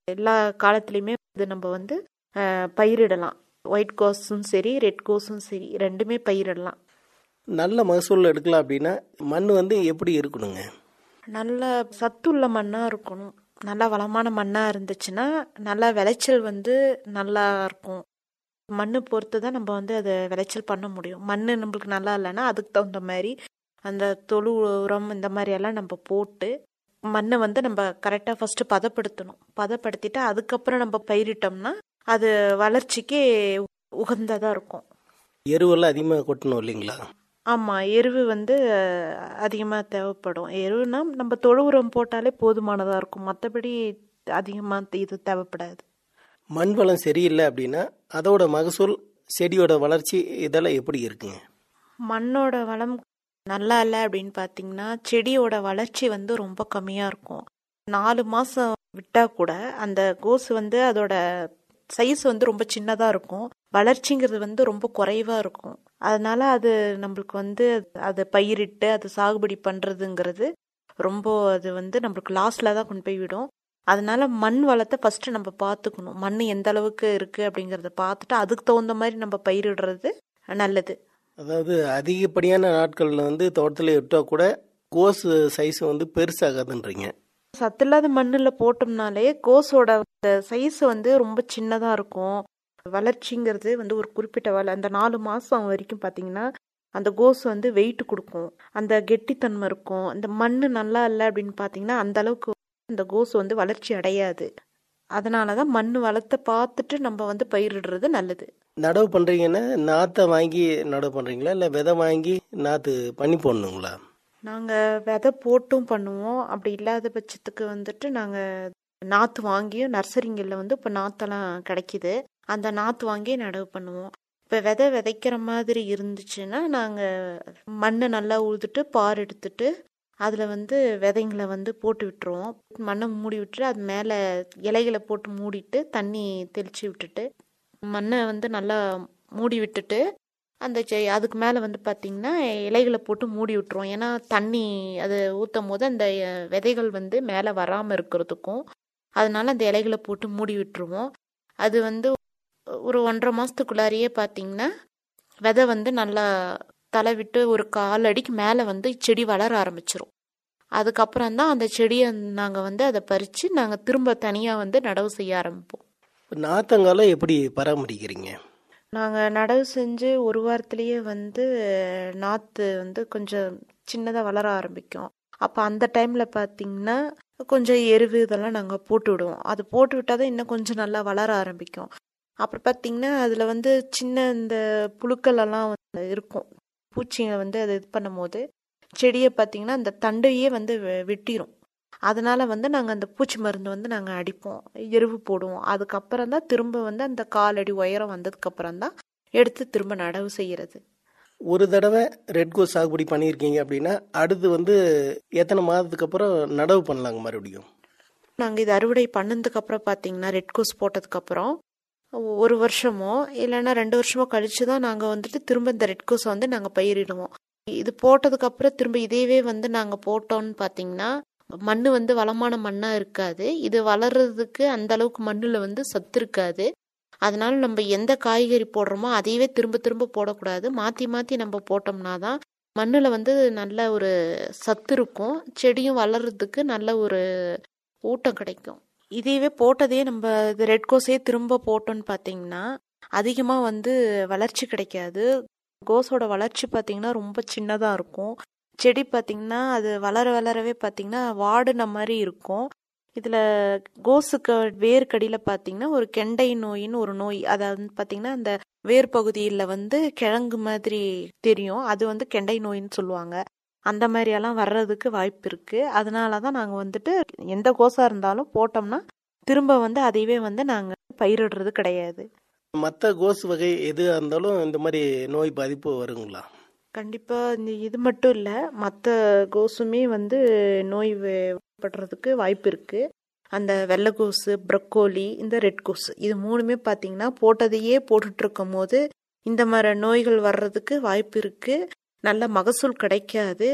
எல்லா காலத்துலேயுமே இது நம்ம வந்து அஹ், பயிரிடலாம் ஒயிட் கோஸும் சரி ரெட் கோஸும் சரி ரெண்டுமே பயிரிடலாம் நல்ல மகசூல் எடுக்கலாம் அப்படின்னா மண் வந்து எப்படி இருக்கணுங்க நல்ல சத்துள்ள மண்ணாக இருக்கணும் நல்லா வளமான மண்ணாக இருந்துச்சுன்னா நல்லா விளைச்சல் வந்து நல்லா இருக்கும் மண்ணு பொறுத்து தான் நம்ம வந்து அதை விளைச்சல் பண்ண முடியும் மண் நம்மளுக்கு நல்லா இல்லைன்னா அதுக்கு தகுந்த மாதிரி அந்த தொழு உரம் இந்த மாதிரி எல்லாம் நம்ம போட்டு மண்ணை வந்து நம்ம கரெக்டாக ஃபஸ்ட்டு பதப்படுத்தணும் பதப்படுத்திட்டு அதுக்கப்புறம் நம்ம பயிரிட்டோம்னா அது வளர்ச்சிக்கு உகந்ததாக இருக்கும் எருவெல்லாம் அதிகமாக கொட்டணும் இல்லைங்களா ஆமாம் எருவு வந்து அதிகமாக தேவைப்படும் எருவுனா நம்ம தொழு உரம் போட்டாலே போதுமானதாக இருக்கும் மற்றபடி அதிகமாக இது தேவைப்படாது மண் வளம் சரியில்லை அப்படின்னா அதோட மகசூல் செடியோட வளர்ச்சி இதெல்லாம் எப்படி இருக்குங்க மண்ணோட வளம் நல்லா இல்லை அப்படின்னு பார்த்தீங்கன்னா செடியோட வளர்ச்சி வந்து ரொம்ப கம்மியாக இருக்கும் நாலு மாதம் விட்டால் கூட அந்த கோஸ் வந்து அதோட சைஸ் வந்து ரொம்ப சின்னதாக இருக்கும் வளர்ச்சிங்கிறது வந்து ரொம்ப குறைவாக இருக்கும் அதனால அது நம்மளுக்கு வந்து அதை பயிரிட்டு அது சாகுபடி பண்ணுறதுங்கிறது ரொம்ப அது வந்து நம்மளுக்கு லாஸ்ட்ல தான் கொண்டு போய் விடும் அதனால மண் வளத்தை ஃபர்ஸ்ட் நம்ம பார்த்துக்கணும் மண் எந்த அளவுக்கு இருக்கு அப்படிங்கிறத பார்த்துட்டு அதுக்கு தகுந்த மாதிரி நம்ம பயிரிடுறது நல்லது அதாவது அதிகப்படியான நாட்களில் வந்து தோட்டத்தில் விட்டால் கூட கோஸ் சைஸ் வந்து பெருசாகாதுன்றீங்க சத்தில்லாத மண்ணில் போட்டோம்னாலே கோஸோட சைஸ் வந்து ரொம்ப சின்னதாக இருக்கும் வளர்ச்சிங்கிறது வந்து ஒரு குறிப்பிட்ட வள அந்த நாலு மாதம் வரைக்கும் பார்த்தீங்கன்னா அந்த கோஸ் வந்து வெயிட் கொடுக்கும் அந்த கெட்டித்தன்மை இருக்கும் அந்த மண் நல்லா இல்லை அப்படின்னு பார்த்தீங்கன்னா அந்த அளவுக்கு அந்த கோஸ் வந்து வளர்ச்சி அடையாது அதனால தான் மண் வளத்தை பார்த்துட்டு நம்ம வந்து பயிரிடுறது நல்லது நடவு பண்ணுறீங்கன்னா நாற்றை வாங்கி நடவு பண்ணுறீங்களா இல்லை விதை வாங்கி நாற்று பண்ணி போடணுங்களா நாங்கள் விதை போட்டும் பண்ணுவோம் அப்படி இல்லாத பட்சத்துக்கு வந்துட்டு நாங்கள் நாற்று வாங்கியும் நர்சரிங்களில் வந்து இப்போ நாற்றெல்லாம் கிடைக்கிது அந்த நாற்று வாங்கி நடவு பண்ணுவோம் இப்போ விதை விதைக்கிற மாதிரி இருந்துச்சுன்னா நாங்கள் மண்ணை நல்லா உழுதுட்டு பார் எடுத்துட்டு அதில் வந்து விதைங்களை வந்து போட்டு விட்டுருவோம் மண்ணை மூடி விட்டுட்டு அது மேலே இலைகளை போட்டு மூடிட்டு தண்ணி தெளித்து விட்டுட்டு மண்ணை வந்து நல்லா மூடி விட்டுட்டு அந்த செ- அதுக்கு மேலே வந்து பார்த்திங்கன்னா இலைகளை போட்டு மூடி விட்டுருவோம் ஏன்னா தண்ணி அது ஊற்றும் போது அந்த அஹ், விதைகள் வந்து மேலே வராமல் இருக்கிறதுக்கும் அதனால அந்த இலைகளை போட்டு மூடி விட்டுருவோம் அது வந்து ஒரு ஒன்றரை மாதத்துக்குள்ளாரியே பார்த்தீங்கன்னா விதை வந்து நல்லா தலை விட்டு ஒரு கால் அடிக்கு மேலே வந்து செடி வளர ஆரம்பிச்சிரும் அதுக்கப்புறம் தான் அந்த செடியை நாங்கள் வந்து அதை பறித்து நாங்கள் திரும்ப தனியாக வந்து நடவு செய்ய ஆரம்பிப்போம் இப்போ நாற்றங்காலம் எப்படி பராமரிக்கிறீங்க நாங்கள் நடவு செஞ்சு ஒரு வாரத்திலேயே வந்து நாற்று வந்து கொஞ்சம் சின்னதாக வளர ஆரம்பிக்கும் அப்போ அந்த டைமில் பார்த்தீங்கன்னா கொஞ்சம் எருவு இதெல்லாம் நாங்கள் போட்டு விடுவோம் அது போட்டு விட்டால் தான் இன்னும் கொஞ்சம் நல்லா வளர ஆரம்பிக்கும் அப்புறம் பார்த்தீங்கன்னா அதில் வந்து சின்ன இந்த புழுக்கள் எல்லாம் வந்து இருக்கும் பூச்சிங்க வந்து அதை இது பண்ணும்போது செடியை பார்த்தீங்கன்னா அந்த தண்டையே வந்து வெ- வெட்டிரும் அதனால வந்து நாங்கள் அந்த பூச்சி மருந்து வந்து நாங்கள் அடிப்போம் எருவு போடுவோம் அதுக்கப்புறம் தான் திரும்ப வந்து அந்த காலடி உயரம் வந்ததுக்கப்புறம் தான் எடுத்து திரும்ப நடவு செய்கிறது ஒரு தடவை ரெட் கோஸ் சாகுபடி பண்ணியிருக்கீங்க அப்படின்னா அடுத்து வந்து எத்தனை மாதத்துக்கு அப்புறம் நடவு பண்ணலாங்க மறுபடியும் நாங்கள் இது அறுவடை பண்ணதுக்கு அப்புறம் பார்த்தீங்கன்னா ரெட் கோஸ் போட்டதுக்கப்புறம் ஒரு வருஷமோ இல்லைன்னா ரெண்டு வருஷமோ கழிச்சு தான் நாங்கள் வந்துட்டு திரும்ப இந்த ரெட் கோஸை வந்து நாங்கள் பயிரிடுவோம் இது போட்டதுக்கப்புறம் திரும்ப இதையவே வந்து நாங்கள் போட்டோம்னு பார்த்தீங்கன்னா மண் வந்து வளமான மண்ணாக இருக்காது இது வளர்றதுக்கு அந்த அளவுக்கு மண்ணில் வந்து சத்து இருக்காது அதனால நம்ம எந்த காய்கறி போடுறோமோ அதையவே திரும்ப திரும்ப போடக்கூடாது மாற்றி மாற்றி நம்ம போட்டோம்னா தான் மண்ணில் வந்து நல்ல ஒரு சத்து இருக்கும் செடியும் வளர்றதுக்கு நல்ல ஒரு ஊட்டம் கிடைக்கும் இதையவே போட்டதையே நம்ம இது ரெட் கோஸே திரும்ப போட்டோம்னு பார்த்தீங்கன்னா அதிகமாக வந்து வளர்ச்சி கிடைக்காது கோஸோட வளர்ச்சி பார்த்தீங்கன்னா ரொம்ப சின்னதாக இருக்கும் செடி பார்த்தீங்கன்னா அது வளர வளரவே பார்த்தீங்கன்னா வாடின மாதிரி இருக்கும் இதில் கோஸுக்கு வேர்க்கடியில் பார்த்தீங்கன்னா ஒரு கெண்டை நோயின்னு ஒரு நோய் அதாவது பார்த்தீங்கன்னா அந்த வேர் பகுதியில் வந்து கிழங்கு மாதிரி தெரியும் அது வந்து கெண்டை நோயின்னு சொல்லுவாங்க அந்த மாதிரியெல்லாம் வர்றதுக்கு வாய்ப்பு இருக்குது அதனால தான் நாங்கள் வந்துட்டு எந்த கோஸாக இருந்தாலும் போட்டோம்னா திரும்ப வந்து அதையவே வந்து நாங்கள் பயிரிடுறது கிடையாது மற்ற கோஸ் வகை எதுவாக இருந்தாலும் இந்த மாதிரி நோய் பாதிப்பு வருங்களா கண்டிப்பாக இந்த இது மட்டும் இல்லை மற்ற கோஸுமே வந்து நோய் படுறதுக்கு வாய்ப்பு இருக்குது அந்த வெள்ளை கோஸு ப்ரக்கோலி இந்த ரெட் கோஸ் இது மூணுமே பார்த்தீங்கன்னா போட்டதையே போட்டுட்டு இருக்கும் போது இந்த மாதிரி நோய்கள் வர்றதுக்கு வாய்ப்பு இருக்குது நல்ல மகசூல் கிடைக்காது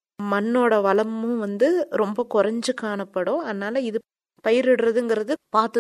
மண்ணோட வளமும் வந்து ரொம்ப குறைஞ்சு காணப்படும் அதனால இது பயிரிடுறதுங்கிறது பார்த்து